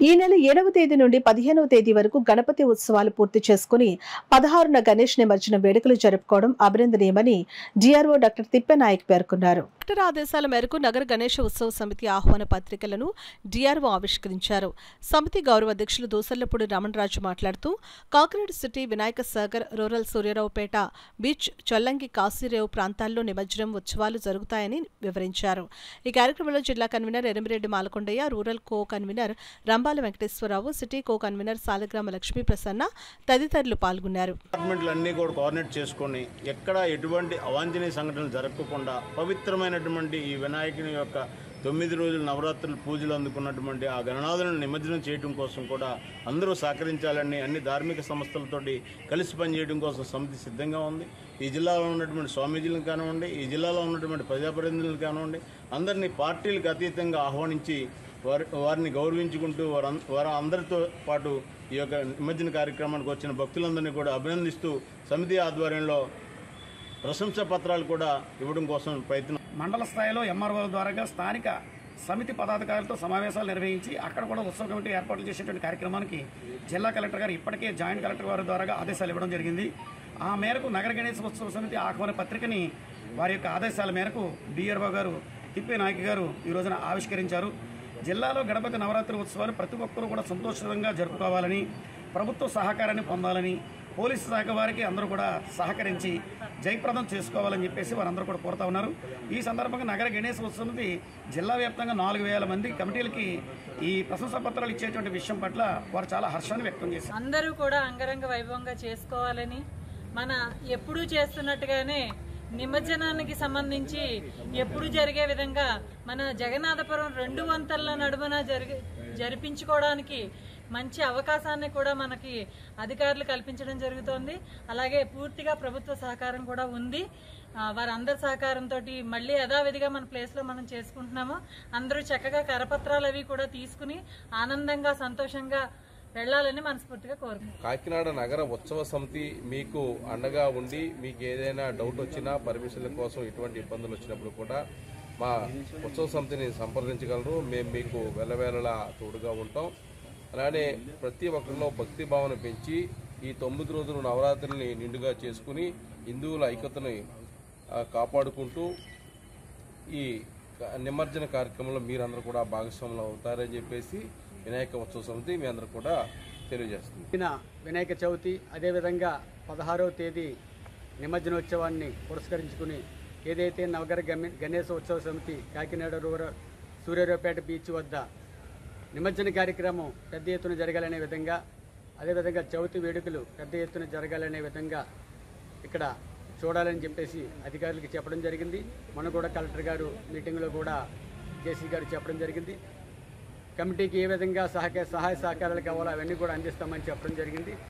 ఈ నెల ఏడవ తేదీ నుండి పదిహేనవ తేదీ వరకు గణపతి ఉత్సవాలు పూర్తి చేసుకుని పదహారున గణేష్ నిమజ్జన వేడుకలు జరుపుకోవడం అభినందనీయమని డిఆర్ఓ డాక్టర్ తిప్పెనాయక్ పేర్కొన్నారు కలెక్టర్ ఆదేశాల మేరకు నగర గణేష ఉత్సవ సమితి ఆహ్వాన పత్రికలను డిఆర్ఓ ఆవిష్కరించారు సమితి గౌరవ అధ్యక్షులు దోసర్లపూడి రమణరాజు మాట్లాడుతూ Kakinada city Vinayaka Sagar rural Suryaraopeta beach Chollangi Kasirevu ప్రాంతాల్లో నిమజ్జనం ఉత్సవాలు జరుగుతాయని వివరించారు ఈ కార్యక్రమంలో జిల్లా convener Eramireddy Malakondaiah rural co convener Rambala Venkateswararao city co convener Salagrama Lakshmi Prasanna తదితరులు పాల్గొన్నారు డిపార్ట్మెంట్లు అన్నీ కూడా కోఆర్డినేట్ చేసుకొని ఎక్కడ ఎటువంటి అవాంఛనీయ సంఘటనలు జరగకుండా పవిత్రమైనటువంటి ఈ వినాయకుని యొక్క తొమ్మిది రోజుల నవరాత్రులు పూజలు అందుకున్నటువంటి ఆ గణనాథులను నిమజ్జనం చేయడం కోసం కూడా అందరూ సహకరించాలని అన్ని ధార్మిక సంస్థలతోటి కలిసి పనిచేయడం కోసం సమితి సిద్ధంగా ఉంది ఈ జిల్లాలో ఉన్నటువంటి స్వామీజీలను కానివ్వండి ఈ జిల్లాలో ఉన్నటువంటి ప్రజాప్రతినిధులను కానివ్వండి అందరినీ పార్టీలకు అతీతంగా ఆహ్వానించి వారి వారిని గౌరవించుకుంటూ వారు వారు అందరితో పాటు ఈ యొక్క నిమజ్జన కార్యక్రమానికి వచ్చిన భక్తులందరినీ కూడా అభినందిస్తూ సమితి ఆధ్వర్యంలో ప్రశంసా పత్రాలు కూడా ఇవ్వడం కోసం ప్రయత్నం మండల స్థాయిలో ఎంఆర్ఓల ద్వారా స్థానిక సమితి పదాధికారులతో సమావేశాలు నిర్వహించి అక్కడ కూడా ఉత్సవ కమిటీ ఏర్పాట్లు చేసేటువంటి కార్యక్రమానికి జిల్లా కలెక్టర్ గారు ఇప్పటికే జాయింట్ కలెక్టర్ వారి ద్వారా ఆదేశాలు ఇవ్వడం జరిగింది ఆ మేరకు నగర గణేశ ఉత్సవ సమితి ఆహ్వాన పత్రికని వారి యొక్క ఆదేశాల మేరకు డిఆర్ఓ గారు తిప్పే నాయక్ గారు ఈ రోజున ఆవిష్కరించారు జిల్లాలో గణపతి నవరాత్రి ఉత్సవాలు ప్రతి ఒక్కరూ కూడా సంతోషంగా జరుపుకోవాలని ప్రభుత్వ సహకారాన్ని పొందాలని పోలీసు శాఖ వారికి అందరూ కూడా సహకరించి జయప్రదం చేసుకోవాలని చెప్పేసి వారందరూ కూడా కోరుతా ఉన్నారు ఈ సందర్భంగా నగర గణేశ ఉత్సవంకి జిల్లా వ్యాప్తంగా నాలుగు వేల మంది కమిటీలకి ఈ ప్రశంసా పత్రాలు ఇచ్చేటువంటి విషయం పట్ల వారు చాలా హర్షాన్ని వ్యక్తం చేశారు అందరూ కూడా అంగరంగ వైభవంగా చేసుకోవాలని మన ఎప్పుడూ చేస్తున్నట్టుగానే నిమజ్జనానికి సంబంధించి ఎప్పుడు జరిగే విధంగా మన జగన్నాథపురం రెండు వంతల నడుమన జరిగి జరిపించుకోవడానికి మంచి అవకాశాన్ని కూడా మనకి అధికారులు కల్పించడం జరుగుతోంది అలాగే పూర్తిగా ప్రభుత్వ సహకారం కూడా ఉంది ఆ, వారందరి సహకారంతో మళ్ళీ యథావిధిగా మన ప్లేస్లో మనం చేసుకుంటున్నాము అందరూ చక్కగా కరపత్రాలు అవి కూడా తీసుకుని ఆనందంగా సంతోషంగా వెళ్ళాలని మనస్ఫూర్తిగా కోరుకుంటున్నాం కాకినాడ నగర ఉత్సవ సమితి మీకు అండగా ఉండి మీకు ఏదైనా డౌట్ వచ్చినా పర్మిషన్ల కోసం ఎటువంటి ఇబ్బందులు వచ్చినప్పుడు కూడా మా ఉత్సవ సమితిని సంప్రదించగలరు మేము మీకు వెళ్ళవేళలా తోడుగా ఉంటాం అలానే ప్రతి ఒక్కరిలో భక్తి భావన పెంచి ఈ తొమ్మిది రోజులు నవరాత్రుల్ని నిండుగా చేసుకుని హిందువుల ఐక్యతని ఆ, కాపాడుకుంటూ ఈ క- నిమజ్జన కార్యక్రమంలో మీరందరూ కూడా భాగస్వాములు అవుతారని చెప్పేసి వినాయక ఉత్సవ సమితి మీ అందరూ కూడా తెలియజేస్తుంది నిన్న వినాయక చవితి అదేవిధంగా పదహారవ తేదీ నిమజ్జనోత్సవాన్ని పురస్కరించుకుని ఏదైతే నవగర గమి- గణేశ ఉత్సవ సమితి కాకినాడ రూరల్ సూర్యారావుపేట బీచ్ వద్ద నిమజ్జన కార్యక్రమం పెద్ద ఎత్తున జరగాలనే విధంగా అదేవిధంగా చవితి వేడుకలు పెద్ద ఎత్తున జరగాలనే విధంగా ఇక్కడ చూడాలని చెప్పేసి అధికారులకు చెప్పడం జరిగింది మొన్న కూడా కలెక్టర్ గారు మీటింగ్లో కూడా జేసీ గారు చెప్పడం జరిగింది కమిటీకి ఏ విధంగా సహకార సహాయ సహకారాలు కావాలో అవన్నీ కూడా అందిస్తామని చెప్పడం జరిగింది